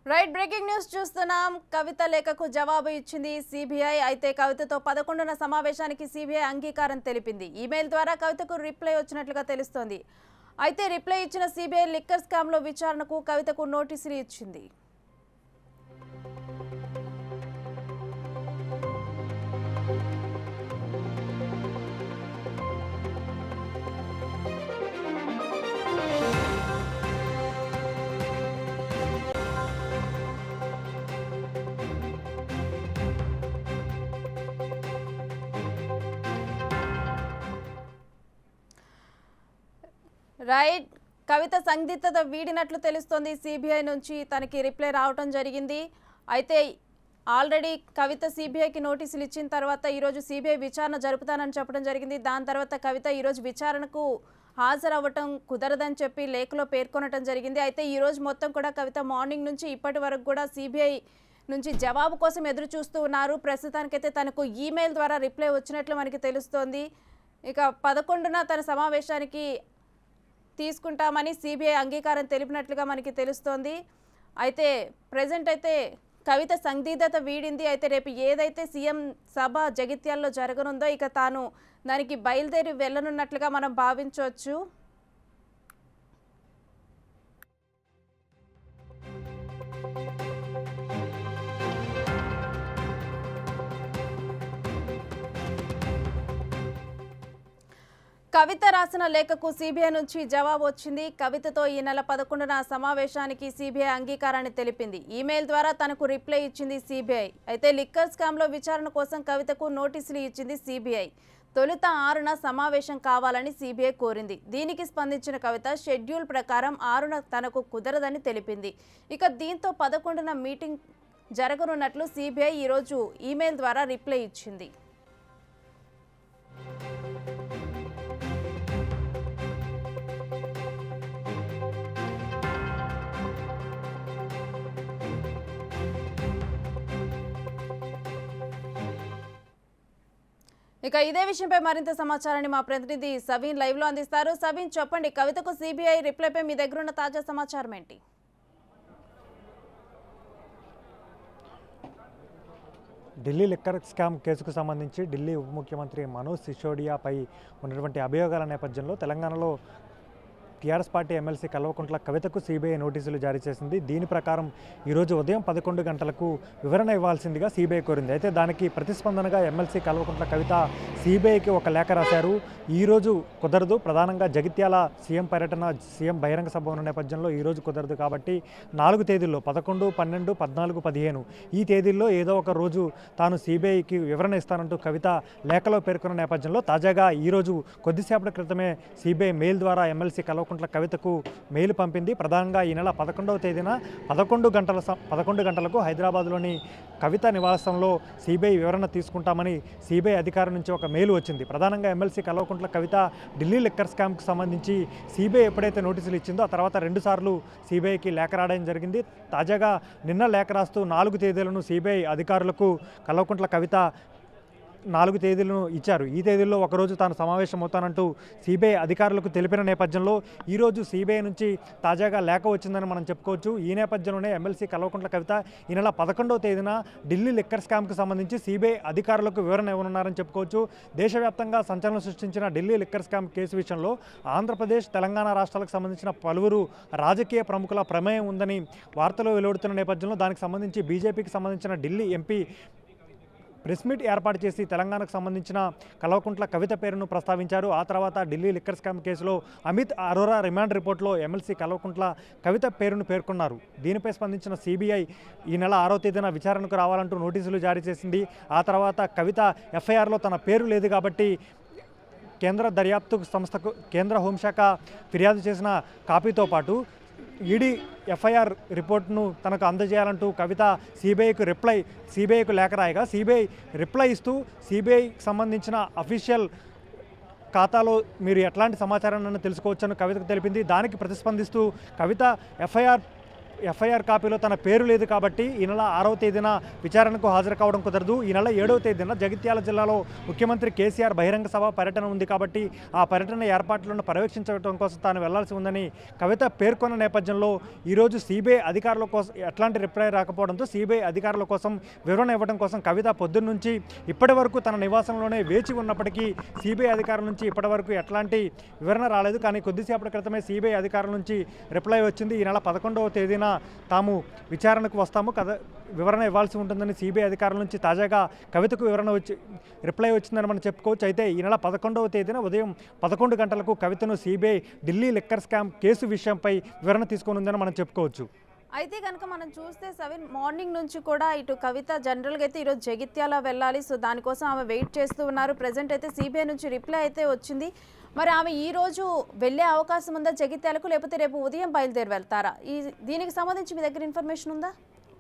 right breaking news చూస్తున్నాం కవిత లేఖకు జవాబు ఇచ్చింది సిబిఐ అయితే కవితతో పదకొండున సమావేశానికి సిబిఐ అంగీకారం తెలిపింది ఈమెయిల్ ద్వారా కవితకు రిప్లై వచ్చినట్లుగా తెలుస్తోంది అయితే రిప్లై ఇచ్చిన సిబిఐ లిక్కర్ స్కామ్లో విచారణకు కవితకు నోటీసులు ఇచ్చింది రైట్ కవిత సందిగ్ధత వీడినట్లు తెలుస్తోంది సిబిఐ నుంచి తనకి రిప్లై రావటం జరిగింది అయితే ఆల్రెడీ కవిత సిబిఐకి నోటీసులు ఇచ్చిన తర్వాత ఈరోజు సిబిఐ విచారణ జరుపుతానని చెప్పడం జరిగింది దాని తర్వాత కవిత ఈరోజు విచారణకు హాజరవ్వటం కుదరదని చెప్పి లేఖలో పేర్కొనటం జరిగింది అయితే ఈరోజు మొత్తం కూడా కవిత మార్నింగ్ నుంచి ఇప్పటి వరకు కూడా సిబిఐ నుంచి జవాబు కోసం ఎదురు చూస్తూ ఉన్నారు ప్రస్తుతానికైతే తనకు ఈమెయిల్ ద్వారా రిప్లై వచ్చినట్లు మనకి తెలుస్తోంది ఇక పదకొండున తన సమావేశానికి తీసుకుంటామని సిబిఐ అంగీకారం తెలిపినట్లుగా మనకి తెలుస్తోంది అయితే ప్రజెంట్ అయితే కవిత సందిగ్ధత వీడింది అయితే రేపు ఏదైతే సీఎం సభ జగిత్యాల్లో జరగనుందో ఇక తాను దానికి బయలుదేరి వెళ్ళనున్నట్లుగా మనం భావించవచ్చు కవిత రాసిన లేఖకు సిబిఐ నుంచి జవాబు వచ్చింది కవితతో ఈ నెల పదకొండున సమావేశానికి సిబిఐ అంగీకారాన్ని తెలిపింది ఈమెయిల్ ద్వారా తనకు రిప్లై ఇచ్చింది సిబిఐ అయితే లిక్కర్ స్కామ్లో విచారణ కోసం కవితకు నోటీసులు ఇచ్చింది సిబిఐ తొలుత ఆరున సమావేశం కావాలని సిబిఐ కోరింది దీనికి స్పందించిన కవిత షెడ్యూల్ ప్రకారం ఆరున తనకు కుదరదని తెలిపింది ఇక దీంతో పదకొండున మీటింగ్ జరగనున్నట్లు సిబిఐ ఈరోజు ఈమెయిల్ ద్వారా రిప్లై ఇచ్చింది ఇక ఇదే విషయంపై మరింత సమాచారాన్ని మా ప్రతినిధి సవీన్ లైవ్ లో అందిస్తారు సవీన్ చెప్పండి కవితకు సిబిఐ రిప్లైపై మీ దగ్గర ఉన్న తాజా సమాచారం ఏంటి ఢిల్లీ లిక్కర్ స్కామ్ కేసుకు సంబంధించి ఢిల్లీ ఉప ముఖ్యమంత్రి మనోజ్ సిసోడియాపై ఉన్నటువంటి అభియోగాల నేపథ్యంలో తెలంగాణలో టీఆర్ఎస్ పార్టీ ఎమ్మెల్సీ కల్వకుంట్ల కవితకు సిబిఐ నోటీసులు జారీ చేసింది దీని ప్రకారం ఈరోజు ఉదయం పదకొండు గంటలకు వివరణ ఇవ్వాల్సిందిగా సిబిఐ కోరింది అయితే దానికి ప్రతిస్పందనగా ఎమ్మెల్సీ కల్వకుంట్ల కవిత సిబిఐకి ఒక లేఖ రాశారు ఈరోజు కుదరదు ప్రధానంగా జగిత్యాల సీఎం పర్యటన సీఎం బహిరంగ సభ ఉన్న నేపథ్యంలో ఈరోజు కుదరదు కాబట్టి నాలుగు తేదీల్లో పదకొండు పన్నెండు పద్నాలుగు పదిహేను ఈ తేదీల్లో ఏదో ఒక రోజు తాను సిబిఐకి వివరణ ఇస్తానంటూ కవిత లేఖలో పేర్కొన్న నేపథ్యంలో తాజాగా ఈరోజు కొద్దిసేపటి క్రితమే సిబిఐ మెయిల్ ద్వారా ఎమ్మెల్సీ కల్వకుంట్ల కవితకు మెయిల్ పంపింది ప్రధానంగా ఈ నెల పదకొండవ తేదీన పదకొండు గంటల స- పదకొండు గంటలకు హైదరాబాద్లోని కవిత నివాసంలో సిబిఐ వివరణ తీసుకుంటామని సిబిఐ అధికారి నుంచి ఒక మెయిల్ వచ్చింది ప్రధానంగా ఎమ్మెల్సీ కల్వకుంట్ల కవిత ఢిల్లీ లిక్కర్ స్కామ్కి సంబంధించి సిబిఐ ఎప్పుడైతే నోటీసులు ఇచ్చిందో ఆ తర్వాత రెండుసార్లు సిబిఐకి లేఖ రాయడం జరిగింది తాజాగా నిన్న లేఖ రాస్తూ నాలుగు తేదీలను సిబిఐ అధికారులకు కల్వకుంట్ల కవిత నాలుగు తేదీలను ఇచ్చారు ఈ తేదీల్లో ఒకరోజు తాను సమావేశం అవుతానంటూ సిబిఐ అధికారులకు తెలిపిన నేపథ్యంలో ఈరోజు సిబిఐ నుంచి తాజాగా లేఖ వచ్చిందని మనం చెప్పుకోవచ్చు ఈ నేపథ్యంలోనే ఎమ్మెల్సీ కల్వకుంట్ల కవిత ఈ నెల పదకొండవ తేదీన ఢిల్లీ లిక్కర్ స్కామ్కి సంబంధించి సిబిఐ అధికారులకు వివరణ ఇవ్వనున్నారని చెప్పుకోవచ్చు దేశవ్యాప్తంగా సంచలనం సృష్టించిన ఢిల్లీ లిక్కర్ స్కామ్ కేసు విషయంలో ఆంధ్రప్రదేశ్ తెలంగాణ రాష్ట్రాలకు సంబంధించిన పలువురు రాజకీయ ప్రముఖుల ప్రమేయం ఉందని వార్తలు వెలువడుతున్న నేపథ్యంలో దానికి సంబంధించి బీజేపీకి సంబంధించిన ఢిల్లీ ఎంపీ ప్రెస్ మీట్ ఏర్పాటు చేసి తెలంగాణకు సంబంధించిన కల్వకుంట్ల కవిత పేరును ప్రస్తావించారు ఆ తర్వాత ఢిల్లీ లిక్కర్ స్కామ్ కేసులో అమిత్ అరోరా రిమాండ్ రిపోర్ట్లో ఎమ్మెల్సీ కల్వకుంట్ల కవిత పేరును పేర్కొన్నారు దీనిపై స్పందించిన సిబిఐ ఈ నెల ఆరో తేదీన విచారణకు రావాలంటూ నోటీసులు జారీ చేసింది ఆ తర్వాత కవిత ఎఫ్ఐఆర్లో తన పేరు లేదు కాబట్టి కేంద్ర దర్యాప్తు సంస్థకు కేంద్ర హోంశాఖ ఫిర్యాదు చేసిన కాపీతో పాటు ఈడీ ఎఫ్ఐఆర్ రిపోర్ట్ను తనకు అందజేయాలంటూ కవిత సిబిఐకి రిప్లై సిబిఐకి లేఖ రాయగా సిబిఐ రిప్లై ఇస్తూ సిబిఐకి సంబంధించిన అఫీషియల్ ఖాతాలో మీరు ఎట్లాంటి సమాచారాన్ని తెలుసుకోవచ్చని కవితకు తెలిపింది దానికి ప్రతిస్పందిస్తూ కవిత ఎఫ్ఐఆర్ ఎఫ్ఐఆర్ కాపీలో తన పేరు లేదు కాబట్టి ఈ నెల ఆరవ తేదీన విచారణకు హాజరు కావడం కుదరదు ఈ నెల ఏడవ తేదీన జగిత్యాల జిల్లాలో ముఖ్యమంత్రి కేసీఆర్ బహిరంగ సభ పర్యటన ఉంది కాబట్టి ఆ పర్యటన ఏర్పాట్లను పర్యవేక్షించడం కోసం తాను వెళ్లాల్సి ఉందని కవిత పేర్కొన్న నేపథ్యంలో ఈరోజు సిబిఐ అధికారుల కోసం ఎట్లాంటి రిప్లై రాకపోవడంతో సిబిఐ అధికారుల కోసం వివరణ ఇవ్వడం కోసం కవిత పొద్దున్న నుంచి ఇప్పటి వరకు తన నివాసంలోనే వేచి ఉన్నప్పటికీ సిబిఐ అధికారుల నుంచి ఇప్పటి వరకు ఎట్లాంటి వివరణ రాలేదు కానీ కొద్దిసేపటి క్రితమే సిబిఐ అధికారుల నుంచి రిప్లై వచ్చింది ఈ నెల పదకొండవ తేదీన తాము విచారణకు వస్తాము కథ వివరణ ఇవ్వాల్సి ఉంటుందని సిబిఐ అధికారుల నుంచి తాజాగా కవితకు వివరణ వచ్చి రిప్లై వచ్చిందని మనం చెప్పుకోవచ్చు అయితే ఈ నెల పదకొండవ తేదీన ఉదయం పదకొండు గంటలకు కవితను CBI Delhi liquor scam case విషయంపై వివరణ తీసుకొని ఉందని మనం చెప్పుకోవచ్చు అయితే కనుక మనం చూస్తే సెవెన్ మార్నింగ్ నుంచి కూడా ఇటు కవిత జనరల్గా అయితే ఈరోజు జగిత్యాల వెళ్ళాలి సో దానికోసం ఆమె వెయిట్ చేస్తూ ఉన్నారు ప్రజెంట్ అయితే సిబిఐ నుంచి రిప్లై అయితే వచ్చింది మరి ఆమె ఈ రోజు వెళ్ళే అవకాశం ఉందా జగిత్యాలకు లేకపోతే రేపు ఉదయం బయలుదేరి వెళ్తారా ఈ దీనికి సంబంధించి మీ దగ్గర ఇన్ఫర్మేషన్ ఉందా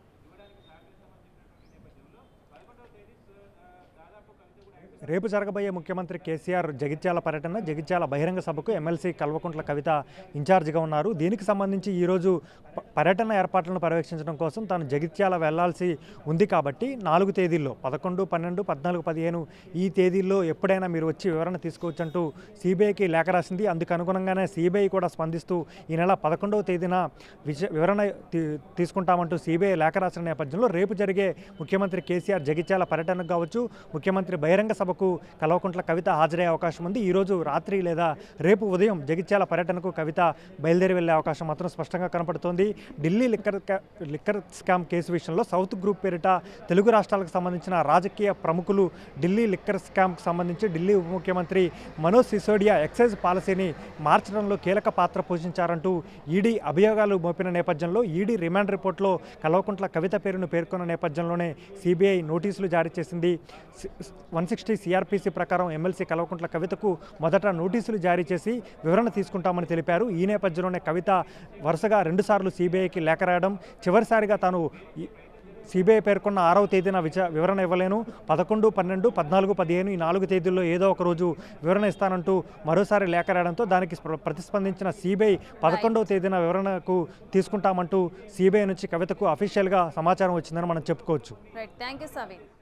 రేపు జరగబోయే ముఖ్యమంత్రి కేసీఆర్ జగిత్యాల పర్యటన జగిత్యాల బహిరంగ సభకు ఎమ్మెల్సీ కల్వకుంట్ల కవిత ఇన్ఛార్జిగా ఉన్నారు దీనికి సంబంధించి ఈరోజు ప- పర్యటన ఏర్పాట్లను పర్యవేక్షించడం కోసం తాను జగిత్యాల వెళ్లాల్సి ఉంది కాబట్టి నాలుగు తేదీల్లో పదకొండు పన్నెండు పద్నాలుగు పదిహేను ఈ తేదీల్లో ఎప్పుడైనా మీరు వచ్చి వివరణ తీసుకోవచ్చంటూ సిబిఐకి లేఖ రాసింది అందుకు అనుగుణంగానే సిబిఐ కూడా స్పందిస్తూ ఈ నెల పదకొండవ తేదీన విచ వివరణ తీ- తీసుకుంటామంటూ సిబిఐ లేఖ రాసిన నేపథ్యంలో రేపు జరిగే ముఖ్యమంత్రి కేసీఆర్ జగిత్యాల పర్యటనకు కావచ్చు ముఖ్యమంత్రి బహిరంగ సభకు కల్వకుంట్ల కవిత హాజరయ్యే అవకాశం ఉంది ఈరోజు రాత్రి లేదా రేపు ఉదయం జగిత్యాల పర్యటనకు కవిత బయలుదేరి వెళ్లే అవకాశం మాత్రం స్పష్టంగా కనపడుతోంది ఢిల్లీ లిక్కర్ కా- లిక్కర్ స్కామ్ కేసు విషయంలో సౌత్ గ్రూప్ పేరిట తెలుగు రాష్ట్రాలకు సంబంధించిన రాజకీయ ప్రముఖులు ఢిల్లీ లిక్కర్ స్కామ్కి సంబంధించి ఢిల్లీ ఉప ముఖ్యమంత్రి మనోజ్ సిసోడియా ఎక్సైజ్ పాలసీని మార్చడంలో కీలక పాత్ర పోషించారంటూ ఈడీ అభియోగాలు మోపిన నేపథ్యంలో ఈడీ రిమాండ్ రిపోర్ట్లో కల్వకుంట్ల కవిత పేరును పేర్కొన్న నేపథ్యంలోనే సిబిఐ నోటీసులు జారీ చేసింది వన్ సిక్స్టీ సిఆర్పిసి ప్రకారం ఎమ్మెల్సీ కల్వకుంట్ల కవితకు మొదట నోటీసులు జారీ చేసి వివరణ తీసుకుంటామని తెలిపారు ఈ నేపథ్యంలోనే కవిత వరుసగా రెండుసార్లు సిబిఐకి లేఖ రాయడం చివరిసారిగా తాను ఈ- సిబిఐ పేర్కొన్న ఆరవ తేదీన విచ వివరణ ఇవ్వలేను పదకొండు పన్నెండు పద్నాలుగు పదిహేను ఈ నాలుగు తేదీల్లో ఏదో ఒక రోజు వివరణ ఇస్తానంటూ మరోసారి లేఖ రాయడంతో దానికి స్ప- ప్రతిస్పందించిన సిబిఐ పదకొండవ తేదీన వివరణకు తీసుకుంటామంటూ సిబిఐ నుంచి కవితకు అఫీషియల్గా సమాచారం వచ్చిందని మనం చెప్పుకోవచ్చు రైట్ థ్యాంక్ యూ సవీన్